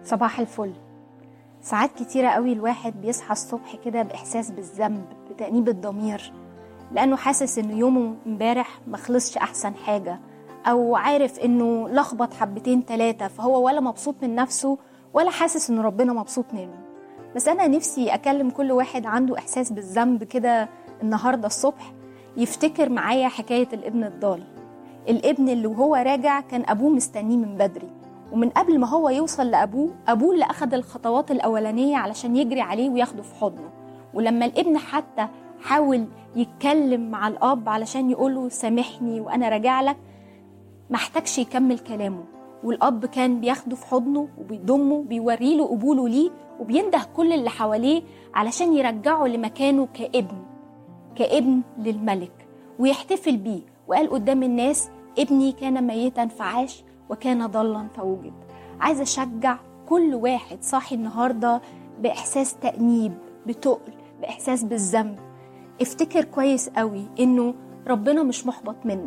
صباح الفل ساعات كتيرة قوي الواحد بيصحى الصبح كده بإحساس بالذنب بتأنيب الضمير لأنه حاسس إنه يومه امبارح مخلصش أحسن حاجة أو عارف إنه لخبط حبتين تلاتة فهو ولا مبسوط من نفسه ولا حاسس إنه ربنا مبسوط منه بس أنا نفسي أكلم كل واحد عنده إحساس بالذنب كده النهاردة الصبح يفتكر معايا حكاية الابن الضال الابن اللي وهو راجع كان أبوه مستنيه من بدري ومن قبل ما هو يوصل لأبوه أبوه اللي أخد الخطوات الأولانية علشان يجري عليه وياخده في حضنه ولما الابن حتى حاول يتكلم مع الأب علشان يقوله سامحني وأنا راجع لك محتاجش يكمل كلامه والأب كان بياخده في حضنه وبيضمه بيوريله قبوله ليه وبينده كل اللي حواليه علشان يرجعه لمكانه كابن كابن للملك ويحتفل بيه وقال قدام الناس ابني كان ميتا فعاش وكان ضلا فوجد عايزه اشجع كل واحد صاحي النهارده باحساس تانيب بتقل باحساس بالذنب افتكر كويس قوي انه ربنا مش محبط منك